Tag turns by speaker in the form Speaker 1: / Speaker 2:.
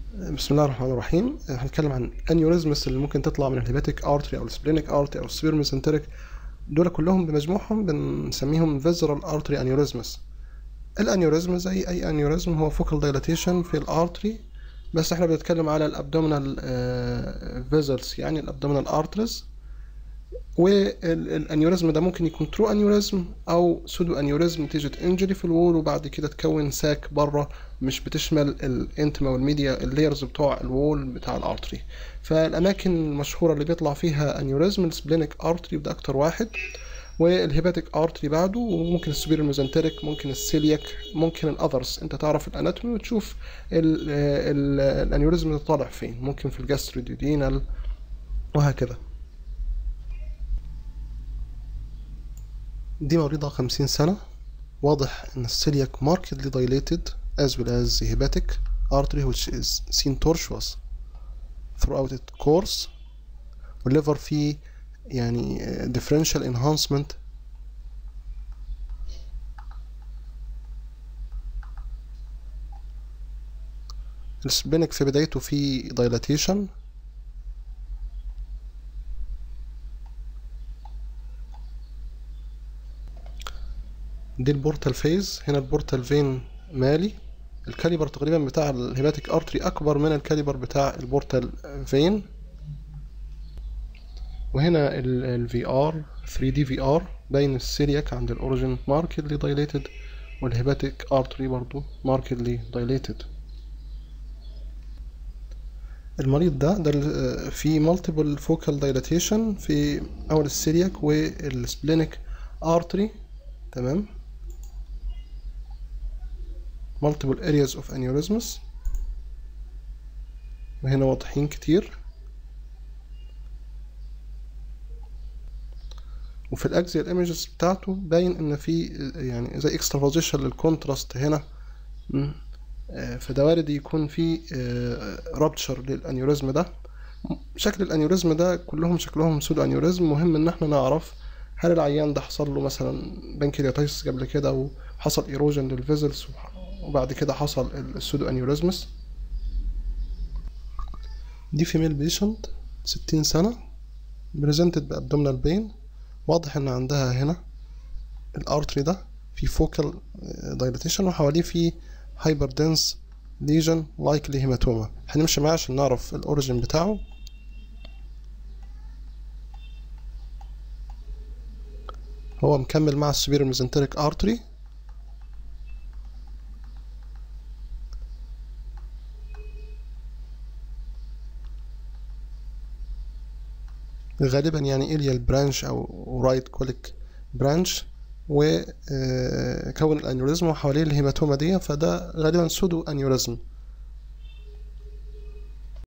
Speaker 1: بسم الله الرحمن الرحيم هنتكلم عن انيوريزمز اللي ممكن تطلع من الهيباتيك ارتري او السبلينيك ارتري او السبير ميزنتريك دول كلهم بمجموعهم بنسميهم فيزرال ارتري انيوريزمز الانيوريزم زي اي انيوريزم هو فوكال دايلاتيشن في الارتري بس احنا بنتكلم على الابدومينال فيزلز يعني الابدومينال ارتريز والانيوريزم ده ممكن يكون ترو انيوريزم او سودو انيوريزم نتيجه انجري في الوول وبعد كده تكون ساك بره مش بتشمل الانتما والميديا اللايرز بتوع الوول بتاع الارتري فالاماكن المشهوره اللي بيطلع فيها انيوريزم السبلينيك ارتري وده اكتر واحد والهيباتيك ارتري بعده وممكن السوبير ميزنتريك ممكن السيلياك ممكن الاذرز انت تعرف الاناتومي وتشوف الانيوريزم ده طالع فين ممكن في الجاستروديودينال وهكذا دي مريضة خمسين سنة واضح ان السيلياك markedly dilated as well as the hepatic artery which is seen tortuous throughout its course والليفر فيه يعني differential enhancement السبلينك في بدايته فيه dilatation دي البورتال فيز هنا البورتال فين مالي الكاليبر تقريبا بتاع الهيباتيك ارتري اكبر من الكاليبر بتاع البورتال فين وهنا الفي ار 3 دي في ار باين السيلياك عند الاوريجن ماركدلي دايليتد والهيباتيك ارتري برضو ماركدلي دايليتد المريض ده ده في مالتيبل فوكال دايلاتيشن في اول السيلياك والسبلينيك ارتري تمام multiple areas of aneurysms وهنا واضحين كتير وفي الاكزيال ايمجز بتاعته باين ان في يعني زي اكسترافوزيشن للكونتراست هنا فده وارد يكون في رابتشر للانيوريزم ده شكل الانيوريزم ده كلهم شكلهم سودو انيوريزم مهم ان احنا نعرف هل العيان ده حصل له مثلا بنكرياتايتس قبل كده وحصل ايروجن للفيزلز وبعد كده حصل السودو انيوريزمس دي فيميل بيشنت ستين سنة بريزنتد بابدومينال بين واضح ان عندها هنا الارتري ده في فوكال دايلاتيشن وحواليه في هايبر دنس ليجن لايكلي هيماتوما هنمشي معاه عشان نعرف الاوريجين بتاعه هو مكمل مع السبير ميزنتريك ارتري غالبا يعني إليال برانش أو رايت كوليك برانش وكون الأنيوريزم وحواليه الهيماتوما دي فده غالبا سودو أنيوريزم